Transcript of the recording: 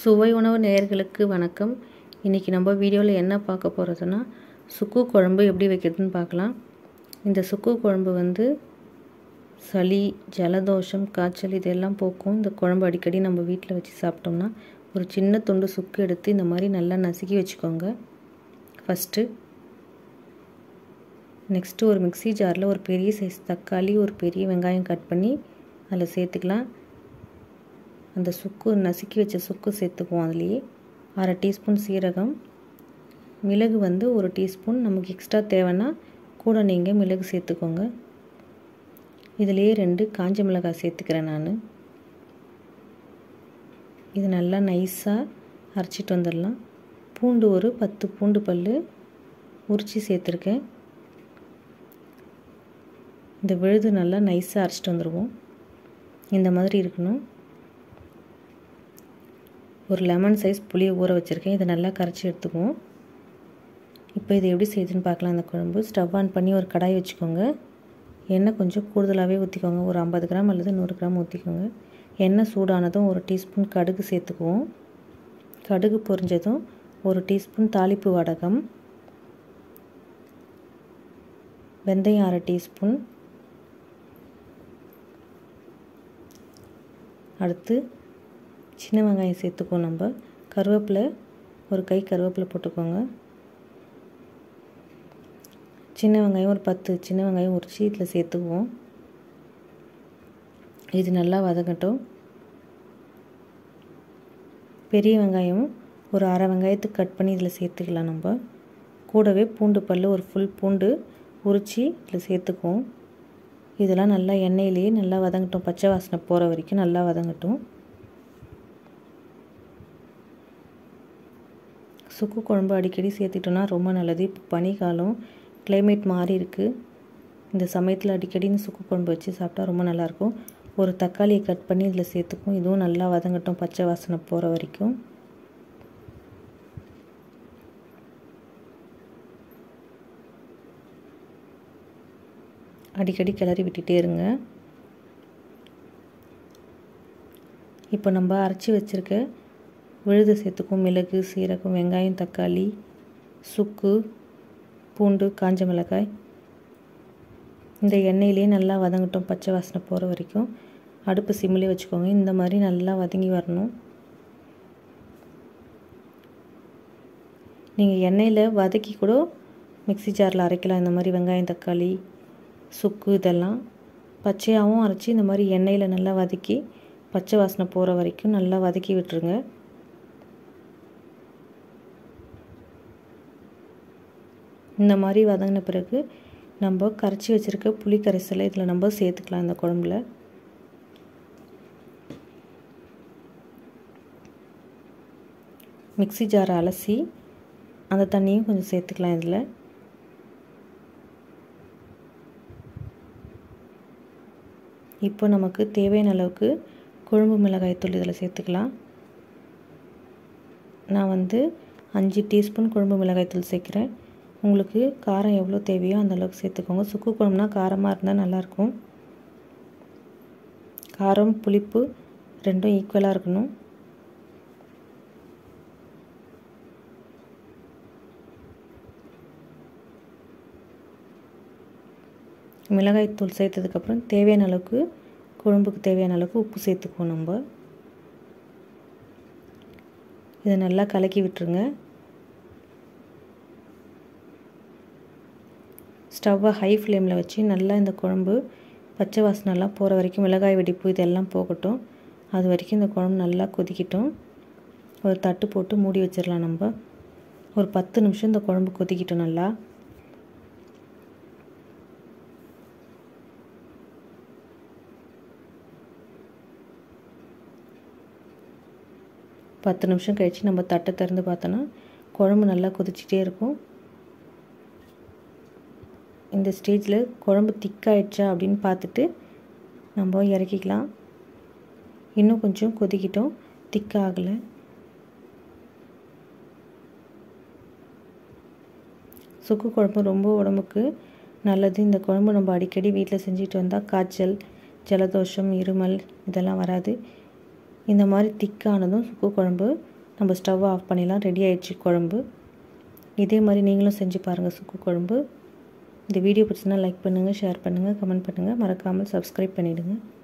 சுவை உணவு நேயர்களுக்கு வணக்கம் இன்றைக்கி நம்ம வீடியோவில் என்ன பார்க்க போகிறதுனா சுக்கு குழம்பு எப்படி வைக்கிறதுன்னு பார்க்கலாம் இந்த சுக்கு குழம்பு வந்து சளி ஜலதோஷம் காய்ச்சல் இதெல்லாம் போக்கும் இந்த குழம்பு அடிக்கடி நம்ம வீட்டில் வச்சு சாப்பிட்டோம்னா ஒரு சின்ன துண்டு சுக்கு எடுத்து இந்த மாதிரி நல்லா நசுக்கி வச்சுக்கோங்க ஃபஸ்ட்டு நெக்ஸ்ட்டு ஒரு மிக்சி ஜாரில் ஒரு பெரிய சைஸ் தக்காளி ஒரு பெரிய வெங்காயம் கட் பண்ணி அதில் சேர்த்துக்கலாம் அந்த சுக்கு நசுக்கி வச்ச சுக்கு சேர்த்துக்குவோம் அதுலேயே அரை டீஸ்பூன் சீரகம் மிளகு வந்து ஒரு டீஸ்பூன் நமக்கு எக்ஸ்ட்ரா தேவைன்னா கூட நீங்கள் மிளகு சேர்த்துக்கோங்க இதுலேயே ரெண்டு காஞ்ச மிளகாய் சேர்த்துக்கிறேன் நான் இது நல்லா நைஸாக அரைச்சிட்டு வந்துடலாம் பூண்டு ஒரு பத்து பூண்டு பல் உரித்து சேர்த்துருக்கேன் இந்த விழுது நல்லா நைஸாக அரைச்சிட்டு வந்துடுவோம் இந்த மாதிரி இருக்கணும் ஒரு லெமன் சைஸ் புளியை ஊற வச்சுருக்கேன் இதை நல்லா கரைச்சி எடுத்துக்குவோம் இப்போ இது எப்படி செய்யுதுன்னு பார்க்கலாம் அந்த குழம்பு ஸ்டவ் ஆன் பண்ணி ஒரு கடாய் வச்சுக்கோங்க எண்ணெய் கொஞ்சம் கூடுதலாகவே ஊற்றிக்கோங்க ஒரு ஐம்பது கிராம் அல்லது நூறு கிராம் ஊற்றிக்கோங்க எண்ணெய் சூடானதும் ஒரு டீஸ்பூன் கடுகு சேர்த்துக்குவோம் கடுகு பொரிஞ்சதும் ஒரு டீஸ்பூன் தாளிப்பு வடகம் வெந்தயம் அரை டீஸ்பூன் அடுத்து சின்ன வெங்காயம் சேர்த்துக்குவோம் நம்ம கருவேப்பிலை ஒரு கை கருவேப்பிலை போட்டுக்கோங்க சின்ன வெங்காயம் ஒரு பத்து சின்ன வெங்காயம் உரிச்சு இதில் சேர்த்துக்குவோம் இது நல்லா வதங்கட்டும் பெரிய வெங்காயம் ஒரு அரை வெங்காயத்துக்கு கட் பண்ணி இதில் சேர்த்துக்கலாம் நம்ம கூடவே பூண்டு பல் ஒரு ஃபுல் பூண்டு உரித்து இதில் சேர்த்துக்குவோம் இதெல்லாம் நல்லா எண்ணெயிலேயே நல்லா வதங்கட்டும் பச்சை வாசனை போகிற வரைக்கும் நல்லா வதங்கட்டும் சுக்கு குழம்பு அடிக்கடி சேர்த்துட்டோன்னா ரொம்ப நல்லது இப்போ பனிக்காலம் கிளைமேட் மாறி இருக்குது இந்த சமயத்தில் அடிக்கடி இந்த சுக்கு குழம்பு வச்சு சாப்பிட்டா ரொம்ப நல்லாயிருக்கும் ஒரு தக்காளியை கட் பண்ணி இதில் சேர்த்துக்கும் இதுவும் நல்லா வதங்கட்டும் பச்சை வாசனை போகிற வரைக்கும் அடிக்கடி கிளறி விட்டுட்டே இருங்க இப்போ நம்ம அரைச்சி வச்சுருக்க விழுது சேர்த்துக்கும் மிளகு சீரகம் வெங்காயம் தக்காளி சுக்கு பூண்டு காஞ்ச மிளகாய் இந்த எண்ணெயிலே நல்லா வதங்கட்டும் பச்சை வாசனை போகிற வரைக்கும் அடுப்பு சிம்மிலே வச்சுக்கோங்க இந்த மாதிரி நல்லா வதங்கி வரணும் நீங்கள் எண்ணெயில் வதக்கி கூட மிக்சி ஜாரில் அரைக்கலாம் இந்த மாதிரி வெங்காயம் தக்காளி சுக்கு இதெல்லாம் பச்சையாகவும் அரைச்சி இந்த மாதிரி எண்ணெயில் நல்லா வதக்கி பச்சை வாசனை போகிற வரைக்கும் நல்லா வதக்கி விட்டுருங்க இந்த மாதிரி வதங்கின பிறகு நம்ம கரைச்சி வச்சுருக்க புளி கரைசலை இதில் நம்ம சேர்த்துக்கலாம் இந்த குழம்புல மிக்சி ஜாரை அலசி அந்த தண்ணியும் கொஞ்சம் சேர்த்துக்கலாம் இதில் இப்போ நமக்கு தேவையான அளவுக்கு குழம்பு மிளகாய் தூள் இதில் சேர்த்துக்கலாம் நான் வந்து அஞ்சு டீஸ்பூன் குழம்பு மிளகாய் தூள் சேர்க்குறேன் உங்களுக்கு காரம் எவ்வளோ தேவையோ அந்த அளவுக்கு சேர்த்துக்கோங்க சுக்கு குழம்புனா காரமாக இருந்தால் நல்லாயிருக்கும் காரம் புளிப்பு ரெண்டும் ஈக்குவலாக இருக்கணும் மிளகாய் தூள் சேர்த்ததுக்கப்புறம் தேவையான அளவுக்கு குழம்புக்கு தேவையான அளவுக்கு உப்பு சேர்த்துக்குவோம் நம்ம இதை நல்லா கலக்கி விட்டுருங்க ஸ்டவ்வை ஹை ஃப்ளேமில் வச்சு நல்லா இந்த குழம்பு பச்சை வாசனைலாம் போகிற வரைக்கும் மிளகாய் வெடிப்பு இதெல்லாம் போகட்டும் அது வரைக்கும் இந்த குழம்பு நல்லா கொதிக்கட்டும் ஒரு தட்டு போட்டு மூடி வச்சிடலாம் நம்ம ஒரு பத்து நிமிஷம் இந்த குழம்பு கொதிக்கட்டும் நல்லா பத்து நிமிஷம் கழித்து நம்ம தட்டை திறந்து பார்த்தோன்னா குழம்பு நல்லா கொதிச்சிட்டே இருக்கும் இந்த ஸ்டேஜில் குழம்பு திக்காயிடுச்சா அப்படின்னு பார்த்துட்டு நம்ம இறக்கிக்கலாம் இன்னும் கொஞ்சம் கொதிக்கிட்டோம் திக்காகலை சுக்கு குழம்பு ரொம்ப உடம்புக்கு நல்லது இந்த குழம்பு நம்ம அடிக்கடி வீட்டில் செஞ்சுட்டு வந்தால் காய்ச்சல் ஜலதோஷம் இருமல் இதெல்லாம் வராது இந்த மாதிரி திக்கானதும் சுக்கு குழம்பு நம்ம ஸ்டவ் ஆஃப் பண்ணிடலாம் ரெடி ஆயிடுச்சு குழம்பு இதே மாதிரி நீங்களும் செஞ்சு பாருங்கள் சுக்கு குழம்பு இந்த வீடியோ பிடிச்சினா லைக் பண்ணுங்கள் ஷேர் பண்ணுங்கள் கமெண்ட் பண்ணுங்கள் மறக்காமல் சப்ஸ்கிரைப் பண்ணிவிடுங்க